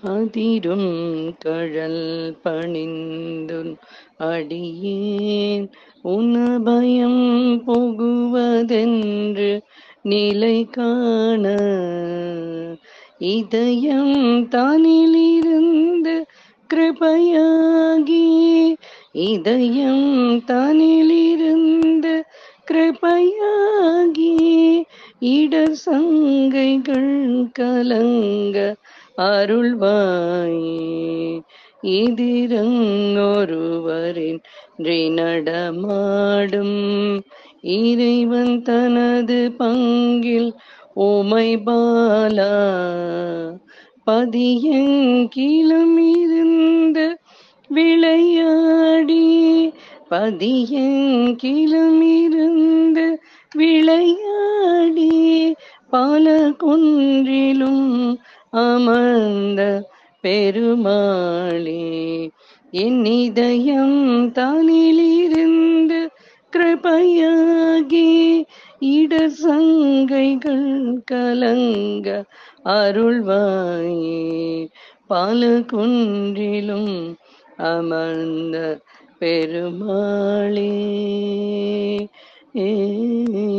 அதிரும் கழல் பணிந்துன் அடியேன் உனபயம் புகுவதென்று நிலை காண இதயம் தானிலிருந்து கிருபையாகி இதயம் தானிலிருந்து கிருபையாகி இடர் சங்கைகள் கலங்க அருள்வாயே எதிரங்கொருவரின் நடமாடும் இறைவன் தனது பங்கில் ஓமை பாலா பதியங்கிலும் இருந்து விளையாடி பதியங்கிலும் இருந்து விளையாடி பல குன்றிலும் அமர்ந்த பெருமாளே என் இதயம் தானிலிருந்து கிருபையாகி இடர் சங்கைகள் கலங்க அருள்வாயே பல குன்றிலும் அமர்ந்த பெருமாளே ஏ